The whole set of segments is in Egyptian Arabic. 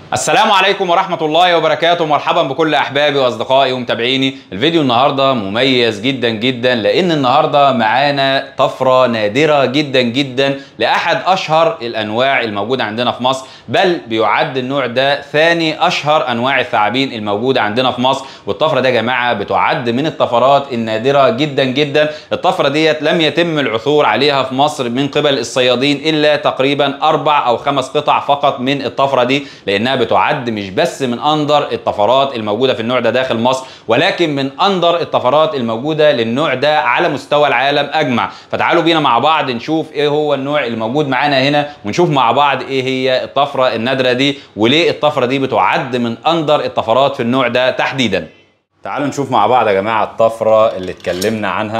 السلام عليكم ورحمة الله وبركاته مرحبا بكل أحبابي وأصدقائي ومتابعيني الفيديو النهاردة مميز جدا جدا لأن النهاردة معانا طفرة نادرة جدا جدا لأحد أشهر الأنواع الموجودة عندنا في مصر بل بيعد النوع ده ثاني أشهر أنواع الثعابين الموجودة عندنا في مصر والطفرة ده يا جماعة بتعد من الطفرات النادرة جدا جدا الطفرة ديت لم يتم العثور عليها في مصر من قبل الصيادين إلا تقريبا أربع أو خمس قطع فقط من الطفرة دي لأنها بتعد مش بس من اندر الطفرات الموجوده في النوع ده داخل مصر ولكن من اندر الطفرات الموجوده للنوع ده على مستوى العالم اجمع فتعالوا بينا مع بعض نشوف ايه هو النوع الموجود معانا هنا ونشوف مع بعض ايه هي الطفره النادره دي وليه الطفره دي بتعد من اندر الطفرات في النوع ده تحديدا تعالوا نشوف مع بعض يا جماعه الطفره اللي اتكلمنا عنها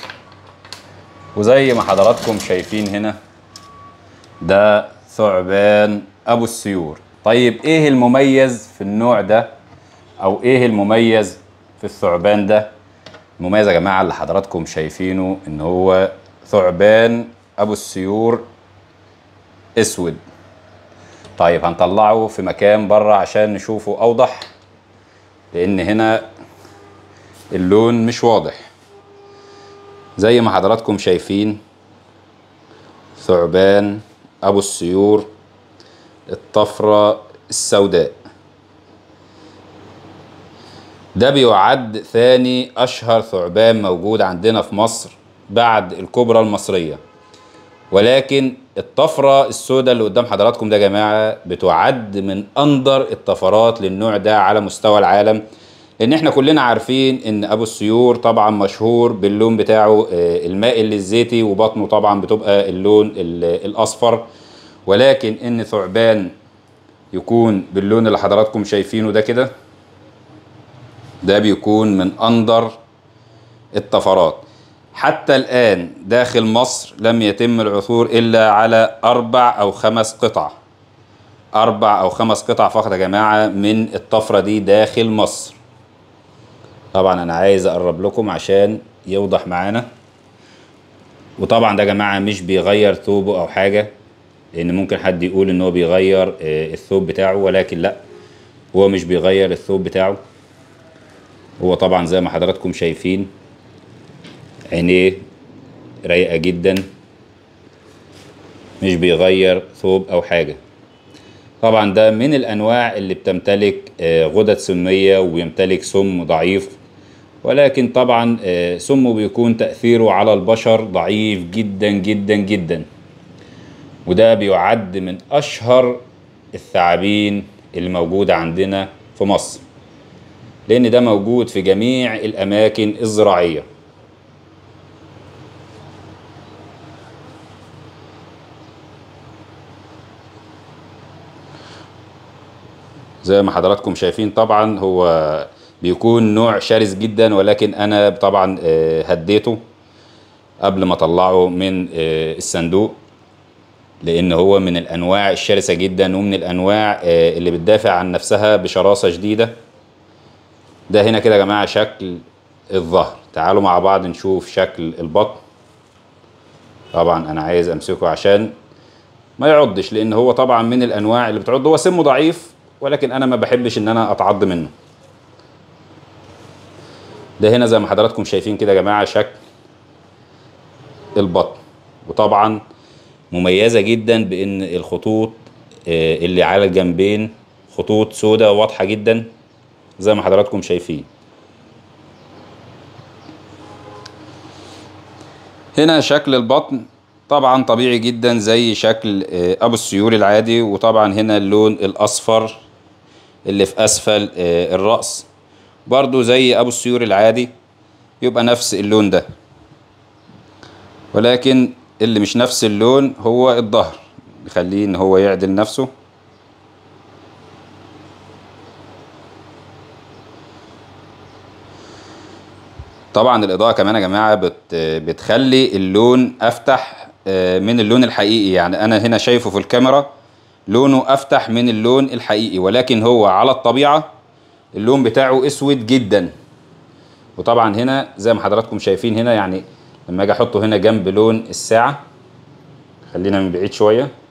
وزي ما حضراتكم شايفين هنا ده ثعبان ابو السيور طيب ايه المميز في النوع ده او ايه المميز في الثعبان ده المميز يا جماعه اللي حضراتكم شايفينه ان هو ثعبان ابو السيور اسود طيب هنطلعه في مكان بره عشان نشوفه اوضح لان هنا اللون مش واضح زي ما حضراتكم شايفين ثعبان ابو السيور الطفرة السوداء ده بيعد ثاني أشهر ثعبان موجود عندنا في مصر بعد الكبرى المصرية ولكن الطفرة السوداء اللي قدام حضراتكم ده يا جماعة بتعد من أندر الطفرات للنوع ده على مستوى العالم لأن احنا كلنا عارفين إن أبو السيور طبعا مشهور باللون بتاعه المائل للزيتي وبطنه طبعا بتبقى اللون الأصفر ولكن إن ثعبان يكون باللون اللي حضراتكم شايفينه ده كده ده بيكون من أندر الطفرات حتى الآن داخل مصر لم يتم العثور إلا على أربع أو خمس قطع أربع أو خمس قطع فقط يا جماعة من الطفرة دي داخل مصر طبعا أنا عايز أقرب لكم عشان يوضح معانا وطبعا ده يا جماعة مش بيغير ثوبه أو حاجة لان ممكن حد يقول ان هو بيغير الثوب بتاعه ولكن لا هو مش بيغير الثوب بتاعه هو طبعا زي ما حضراتكم شايفين عينيه رايقه جدا مش بيغير ثوب او حاجه طبعا ده من الانواع اللي بتمتلك غدد سميه ويمتلك سم ضعيف ولكن طبعا سمه بيكون تاثيره على البشر ضعيف جدا جدا جدا وده بيعد من أشهر الثعابين اللي موجودة عندنا في مصر لأن ده موجود في جميع الأماكن الزراعية زي ما حضراتكم شايفين طبعا هو بيكون نوع شرس جدا ولكن أنا طبعا هديته قبل ما أطلعه من الصندوق لان هو من الانواع الشرسه جدا ومن الانواع اللي بتدافع عن نفسها بشراسه شديده ده هنا كده يا جماعه شكل الظهر تعالوا مع بعض نشوف شكل البطن طبعا انا عايز امسكه عشان ما يعضش لان هو طبعا من الانواع اللي بتعض هو سمه ضعيف ولكن انا ما بحبش ان انا اتعض منه ده هنا زي ما حضراتكم شايفين كده يا جماعه شكل البطن وطبعا مميزة جدا بان الخطوط اللي على الجنبين خطوط سوداء واضحة جدا زي ما حضراتكم شايفين هنا شكل البطن طبعا طبيعي جدا زي شكل ابو السيور العادي وطبعا هنا اللون الاصفر اللي في اسفل الرأس برضو زي ابو السيور العادي يبقى نفس اللون ده ولكن اللي مش نفس اللون هو الظهر نخليه ان هو يعدل نفسه طبعا الاضاءه كمان يا جماعه بت بتخلي اللون افتح من اللون الحقيقي يعني انا هنا شايفه في الكاميرا لونه افتح من اللون الحقيقي ولكن هو على الطبيعه اللون بتاعه اسود جدا وطبعا هنا زي ما حضراتكم شايفين هنا يعني لما اجي احطه هنا جنب لون الساعه خلينا من بعيد شويه